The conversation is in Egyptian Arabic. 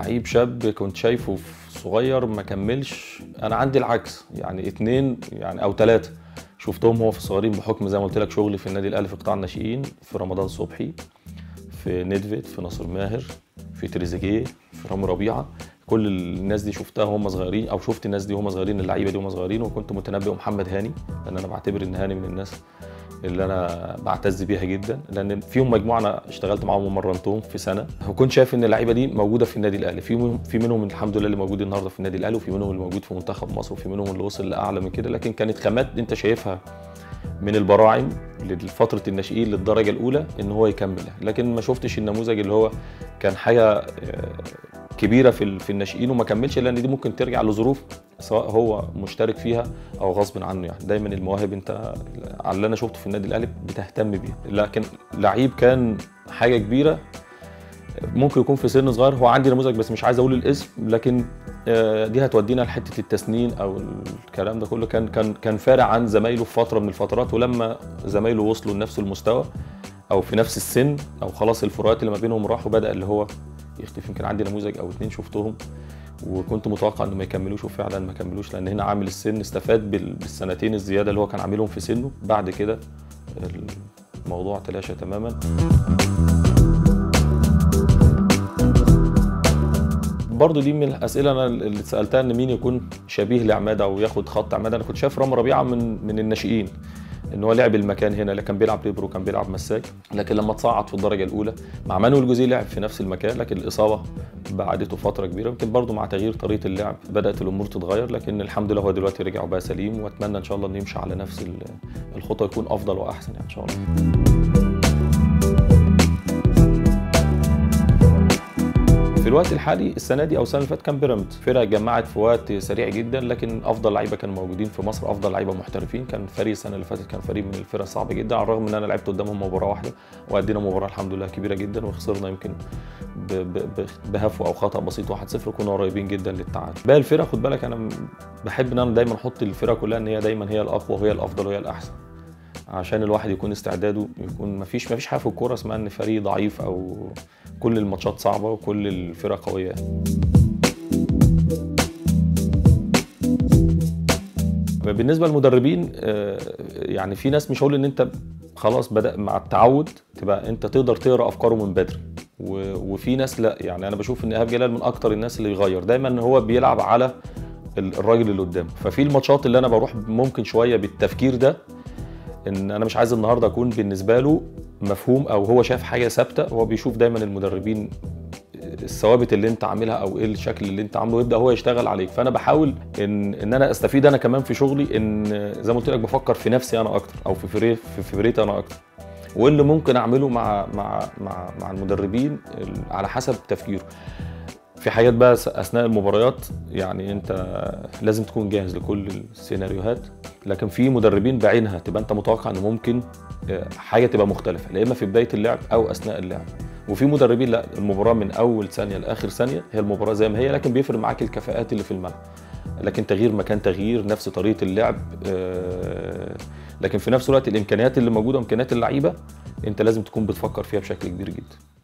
لعيب شاب كنت شايفه في صغير ما كملش انا عندي العكس يعني اتنين يعني او ثلاثه شفتهم هو في الصغيرين بحكم زي ما قلت لك شغلي في النادي الاهلي في قطاع الناشئين في رمضان صبحي في ندفيد في ناصر ماهر في تريزيجيه في رامي ربيعه كل الناس دي شفتها وهم صغيرين او شفت الناس دي وهم صغيرين اللعيبه دي وهم صغيرين وكنت متنبئ محمد هاني لان انا بعتبر ان هاني من الناس اللي انا بعتز بيها جدا لان فيهم مجموعه انا اشتغلت معاهم ومرنتهم في سنه وكنت شايف ان اللعيبه دي موجوده في النادي الاهلي في في منهم الحمد لله اللي موجود النهارده في النادي الاهلي وفي منهم اللي موجود في منتخب مصر وفي منهم اللي وصل لاعلى من كده لكن كانت خامات انت شايفها من البراعم لفتره الناشئين للدرجه الاولى ان هو يكمل لكن ما شفتش النموذج اللي هو كان حاجه كبيره في في الناشئين وما كملش لان دي ممكن ترجع لظروف سواء هو مشترك فيها او غصب عنه يعني دايما المواهب انت على اللي انا شفته في النادي الاهلي بتهتم بيها لكن لعيب كان حاجه كبيره ممكن يكون في سن صغير هو عندي نموذج بس مش عايز اقول الاسم لكن دي هتودينا لحته التسنين او الكلام ده كله كان كان كان فارق عن زمايله في فتره من الفترات ولما زمايله وصلوا لنفس المستوى او في نفس السن او خلاص الفروقات اللي ما بينهم راحوا بدا اللي هو يختفي يمكن عندي نموذج او اتنين شفتهم وكنت متوقع انه ما يكملوش وفعلا ما كملوش لان هنا عامل السن استفاد بالسنتين الزياده اللي هو كان عاملهم في سنه بعد كده الموضوع تلاشى تماما برضه دي من الاسئله انا اللي اتسالتها ان مين يكون شبيه لعماد او ياخد خط عماد انا كنت شايف رامي ربيعه من من الناشئين ان هو لعب المكان هنا اللي كان بيلعب ليبرو كان بيلعب مساك لكن لما تصعد في الدرجه الاولى مع مانويل جوزيه لعب في نفس المكان لكن الاصابه بعدته فتره كبيره يمكن برضه مع تغيير طريقه اللعب بدات الامور تتغير لكن الحمد لله هو دلوقتي رجع وبقى سليم واتمنى ان شاء الله انه يمشي على نفس الخطه يكون افضل واحسن يعني ان شاء الله في الوقت الحالي السنه دي او السنه اللي فاتت كان بيراميدز فرقه اتجمعت في وقت سريع جدا لكن افضل لعيبه كانوا موجودين في مصر افضل لعيبه محترفين كان فريق السنه اللي فاتت كان فريق من الفرق الصعبه جدا على الرغم ان انا لعبت قدامهم مباراه واحده وادينا مباراه الحمد لله كبيره جدا وخسرنا يمكن بهفوه او خطا بسيط 1-0 وكنا قريبين جدا للتعادل باقي الفرق خد بالك انا بحب ان انا دايما احط الفرقه كلها ان هي دايما هي الاقوى وهي الافضل وهي الاحسن عشان الواحد يكون استعداده يكون مفيش مفيش حاجه في الكوره اسمها ان فريق ضعيف او كل الماتشات صعبه وكل الفرق قويه بالنسبه للمدربين يعني في ناس مش هقول ان انت خلاص بدا مع التعود تبقى انت تقدر تقرا افكاره من بدري وفي ناس لا يعني انا بشوف ان ايهاب جلال من اكتر الناس اللي يغير دايما هو بيلعب على الراجل اللي قدامه ففي الماتشات اللي انا بروح ممكن شويه بالتفكير ده ان انا مش عايز النهارده اكون بالنسبه له مفهوم او هو شايف حاجه ثابته هو بيشوف دايما المدربين الثوابت اللي انت عاملها او ايه الشكل اللي انت عامله ويبدا هو يشتغل عليك فانا بحاول ان ان انا استفيد انا كمان في شغلي ان زي ما قلت لك بفكر في نفسي انا اكتر او في فري في فريتي انا اكتر وايه اللي ممكن اعمله مع مع مع مع المدربين على حسب تفكيره في حاجات بقى اثناء المباريات يعني انت لازم تكون جاهز لكل السيناريوهات لكن في مدربين بعينها تبقى انت متوقع ان ممكن حاجه تبقى مختلفه لا اما في بدايه اللعب او اثناء اللعب وفي مدربين لا المباراه من اول ثانيه لاخر ثانيه هي المباراه زي ما هي لكن بيفرق معاك الكفاءات اللي في الملعب لكن تغيير مكان تغيير نفس طريقه اللعب لكن في نفس الوقت الامكانيات اللي موجوده وامكانيات اللعيبه انت لازم تكون بتفكر فيها بشكل كبير جدا